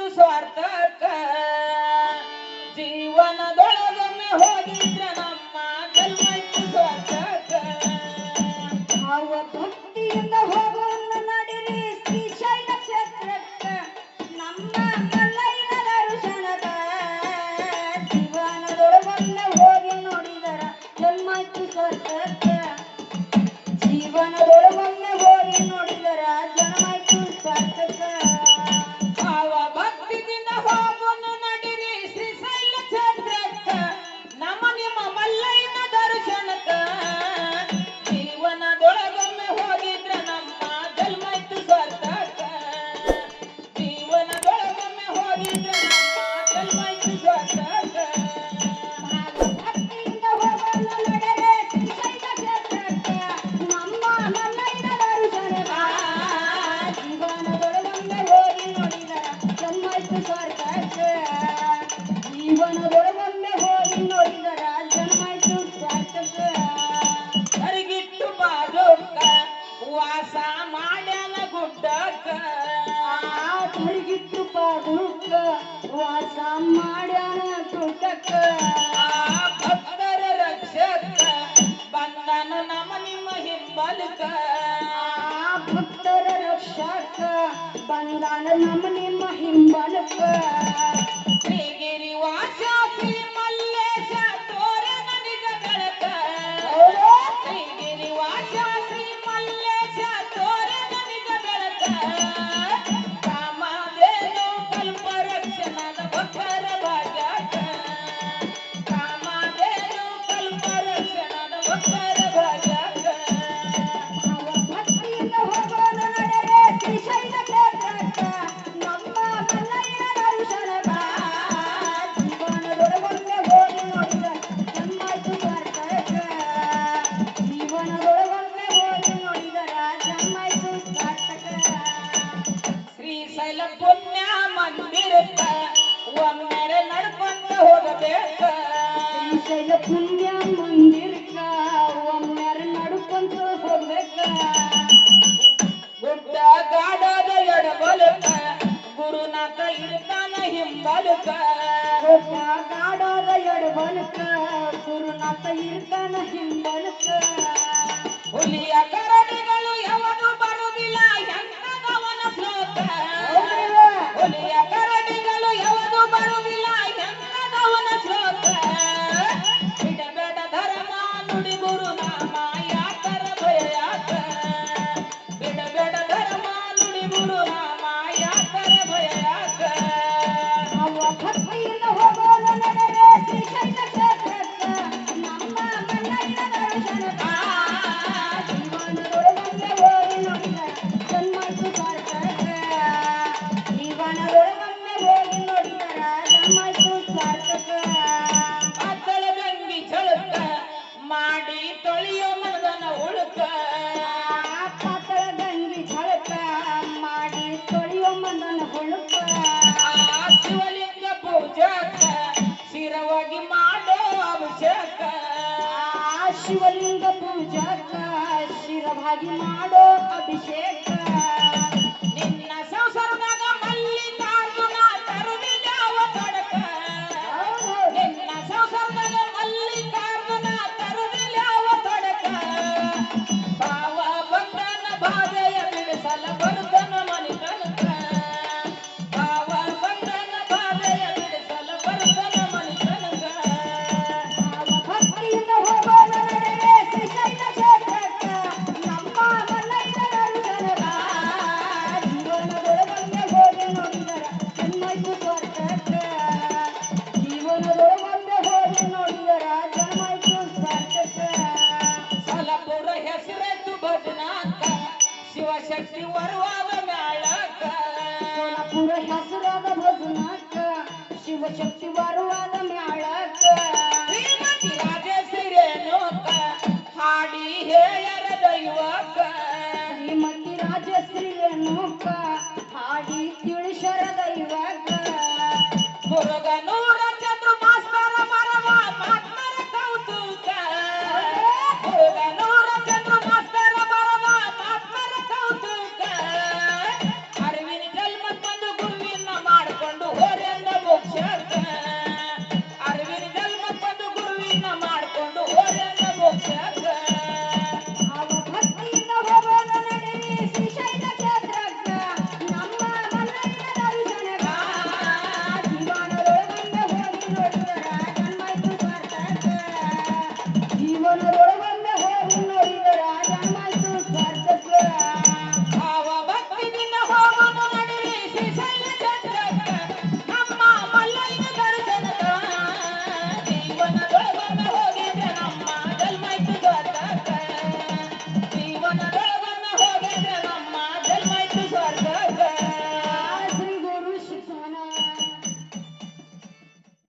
ಇತ್ತು ಸ್ವಾರ್ಥಕ್ಕ ಜೀವನದೊಳಗೊಮ್ಮೆ ಹೋಗಿದ್ರ ನಮ್ಮ ಜನ್ಮ ಇತ್ತು ಸ್ವಾರ್ಥಕ್ಕ ಭಾವ ಭಕ್ತಿಯಿಂದ ಹೋಗೋಣ ನಡಿರಿ ಶ್ರೀಶೈಲ ಕ್ಷೇತ್ರಕ್ಕ ನಮ್ಮ ಮಲ್ಲಯ್ಯನ ದರ್ಶನದ ಜೀವನದೊಳಗೊಮ್ಮೆ ಹೋಗಿ ನೋಡಿದರ ಜನ್ಮಾಯ್ತು ಸ್ವರ್ಗಕ್ಕ ಜೀವನದೊಳಗೊಮ್ಮೆ ಹೋಗಿ ನೋಡಿದರ ಜನ್ಮಾಯ್ತು ಸ್ವರ್ಗಕ್ಕ ಭಾವ ಭಕ್ತಿದಿಂದ ಹೋಗೋಣ ನಡಿರಿ ಶ್ರೀಶೈಲ ಕ್ಷೇತ್ರಕ್ಕ ನಮ್ಮ ನಿಮ್ಮ ಮಲ್ಲಯ್ಯನ ದರ್ಶನಕ್ಕ ಜೀವನದೊಳಗೊಮ್ಮೆ ಹೋಗಿದ್ರ ನಮ್ಮ ಜನ್ಮ ಇತ್ತು ಸ್ವಾರ್ಥಕ್ಕ ಜೀವನದೊಳಗೊಮ್ಮೆ ಹೋಗಿದ್ರ ನಮ್ಮ ಜನ್ಮ ಇತ್ತು ಸ್ವಾರ್ಥಕ್ಕ ಭಕ್ತಿಯಿಂದ ಹೋಗೋಣ ನಡೆರೆ ಶ್ರೀಶೈಲ ಕ್ಷೇತ್ರಕ್ಕ ನಮ್ಮ ಮಲ್ಲಯ್ಯನ ದರ್ಶನದ ಜೀವನದೊಳಗೊಮ್ಮೆ ಹೋಗಿ ನೋಡಿದರ ಜನ್ಮಾಯ್ತು ಸ್ವರ್ಗಕ್ಕ ಜೀವನದೊಳಗೊಮ್ಮೆ ಹೋಗಿ ನೋಡಿದರ ಜನ್ಮಾಯ್ತು ಸ್ವರ್ಗಕ್ಕ ಕರಿಗಿಟ್ಟು ಬಾಜೋಕ್ಕ ವಾಸ ಮಾಡ್ಯಾನ ಗುಡ್ಡಕ್ಕ ಕರಿಗಿಟ್ಟು ಪಾದುಕ ವಾಸ ಮಾಡ್ಯಾನ ತುಟಕ ಆ ಭಕ್ತರ ರಕ್ಷಕ ಬಂದನು ನಮ್ಮ ನಿಮ್ಮ ಹಿಂಬಲಕ ಆ ಭಕ್ತರ ರಕ್ಷಕ ಬಂದಾನ ನಮ್ಮ ನಿಮ್ಮ ಹಿಂಬಲಕ ಶ್ರೀಗಿರಿ ವಾಸ ಶ್ರೀ ಮಲ್ಲೇಶ ತೋರೆ ನಿಜ ಬೆಳಕ ಶ್ರೀಗಿರಿ ವಾಸ ಶ್ರೀ ಮಲ್ಲೇಶ ತೋರೆ ನಿಜ ಬೆಳಕ ಕಾಮಧೇನು ಕಲ್ಪ ರಕ್ಷಣದ ಭಕ್ತರ ಭಾಗ್ಯಕ ಕಾಮಧೇನು ಕಲ್ಪ ರಕ್ಷಣದ ಭಕ್ತರ ಭಾಗ್ಯಕ ಅವ ಭಕ್ತಿಯಿಂದ ಹೋಗೋಣ ನಡೆರೆ ಶ್ರೀಶೈಲ ಕ್ಷೇತ್ರಕ್ಕ ನಮ್ಮ ಮಲ್ಲಯ್ಯನ ದರ್ಶನದ ಜೀವನದೊಳಗೊಮ್ಮೆ ಹೋಗಿ ನೋಡಿದ ಜನ್ಮಾಯ್ತು ಸ್ವರ್ಗಕ್ಕ ಜೀವನದೊಳಗೊಮ್ಮೆ ಹೋಗಿ ನೋಡಿದರ ಜನ್ಮಾಯ್ತು ಸಾರ್ಥಕ ಶ್ರೀಶೈಲ ಪುಣ್ಯ ಮಂದಿರಕ್ಕ ಒಮ್ಮೆರೆ ನಡ್ಕೊಂಡು ಹೋಗಬೇಕ ಶ್ರೀಶೈಲ ಪುಣ್ಯ ಮಂದಿರಕ್ಕ ಒಮ್ಮೆರ ನಡ್ಕೊಂತ ಹೋಗ್ಬೇಕ ಗುಡ್ಡ ಗಾಡದ ಎಡಬಲಕ ಗುರುನಾಥ ಇರ್ತಾನ ಹಿಂಬಲಕ ಒಬ್ಬ ಗಾಡಾದ ಎಡಬಲಕ ಗುರುನಾಥ ಇರ್ತಾನ ಹಿಂಬಲಕ ಹುಲಿಯ ಕರಡಿಗಳು ಯಾವುದು ಬರುವುದಿಲ್ಲ ಎಂತದವನ ಶ್ಲೋಕ ಹುಲಿಯ ಕರಡಿಗಳು ಯಾವುದು ಬರುವುದಿಲ್ಲ ಎಂತದವನ ಶ್ಲೋಕ ಬಿಡಬೇಡ ಧರ್ಮ ನುಡಿ ಗುರು ನಾಮ ಯಾಕರ ಭಯ ಯಾಕ ಬಿಡಬೇಡ ಧರ್ಮ ನುಡಿ ಗುರು ನಾಮ ಯಾಕರ ಭಯ ಯಾಕ ಅವ ಭಕ್ತಿಯಿಂದ ಹೋಗೋಣ ನಡೆರೆ ಶ್ರೀಶೈಲ ಕ್ಷೇತ್ರಕ್ಕ ನಮ್ಮ ಮಲ್ಲಯ್ಯನ ದರ್ಶನಕ್ಕ ಜೀವನದೊಳಗೊಮ್ಮೆ ಹೋಗಿ ನೋಡಿದ ಜನ್ಮಾಯ್ತು ಸಾರ್ಥಕ ಜೀವನದೊಳಗೊಮ್ಮೆ ಹೋಗಿ ನೋಡಿದರ ಜನ್ಮಾಯ್ತು ಸಾರ್ಥಕ ಅತ್ತಲ ಗಂಗಿ ಚಳುಕ ಮಾಡಿ ತೊಳೆಯೋ ಮನದನ ಉಳುಕ ಪಾತಳ ಗಂಗಿ ಝಳಕ ಮಾಡಿ ತೊಳೆಯೋ ಮನನ ಹುಳುಕ ಆ ಶಿವಲಿಂಗ ಪೂಜಕ ಶಿರವಾಗಿ ಮಾಡೋ ಅಭಿಷೇಕ ಆ ಶಿವಲಿಂಗ ಪೂಜಕ ಶಿರಭಾಗಿ ಮಾಡೋ ಅಭಿಷೇಕ ನಿನ್ನ ಸಂಸಾರದಾಗ ಮಲ್ಲಿಕಾರ್ಜುನ ತರುವಿದ್ಯಾವ ತಡಕ ನಿನ್ನ ಸಂಸಾರದಾಗ ಮಲ್ಲಿಕಾರ್ಜುನ ತರುವಿದ್ಯಾವ ತಡಕ ಭಾವ ಬಂಧನ ಬಾಧೆಯ ಬಿಡಿಸಲ ಬರುತ್ತನ ಮನಿತನಕ ಭಾವ ಬಂಧನ ಬಾಧೆಯ ಬಿಡಿಸಲ ಬರುತ್ತನ ಮನಿತನಕ ಭಕ್ತಿಯಿಂದ ಹೋಗೋಣ ನಡೆರೆ ಶ್ರೀಶೈಲ ಕ್ಷೇತ್ರಕ್ಕ ನಮ್ಮ ಮಲ್ಲಯ್ಯನ ದರ್ಶನದ ಜೀವನದೊಳಗೊಮ್ಮೆ ಹೋಗಿ ನೋಡಿದರ ಜನ್ಮಾಯ್ತು ಸ್ವರ್ಗಕ್ಕ ಜೀವನದೊಳಗೊಮ್ಮೆ ಹೋಗಿ ನೋಡಿದರ ಜನ್ಮಾಯ್ತು ಸ್ವರ್ಗಕ್ಕ ಸಲಪುರ ಹೆಸರೆತ್ತು ಭಜನಾಕ ಶಿವಶಕ್ತಿ ವರವಾದ ಮ್ಯಾಳಕ ಸೋನಪುರ ಹೆಸರಾದ ಭಜನಕ್ಕ ಶಿವಶಕ್ತಿ ಬರುವಾದ ಮ್ಯಾಳಕ್ಕ ಶ್ರೀಮತಿ ರಾಜೇಶ್ವರಿ ರೇಣುಕ ಹಾಡಿ ಹೇಯರ ದೈವಕ ಶ್ರೀಮತಿ ರಾಜಶ್ರೀ ರೇಣುಕ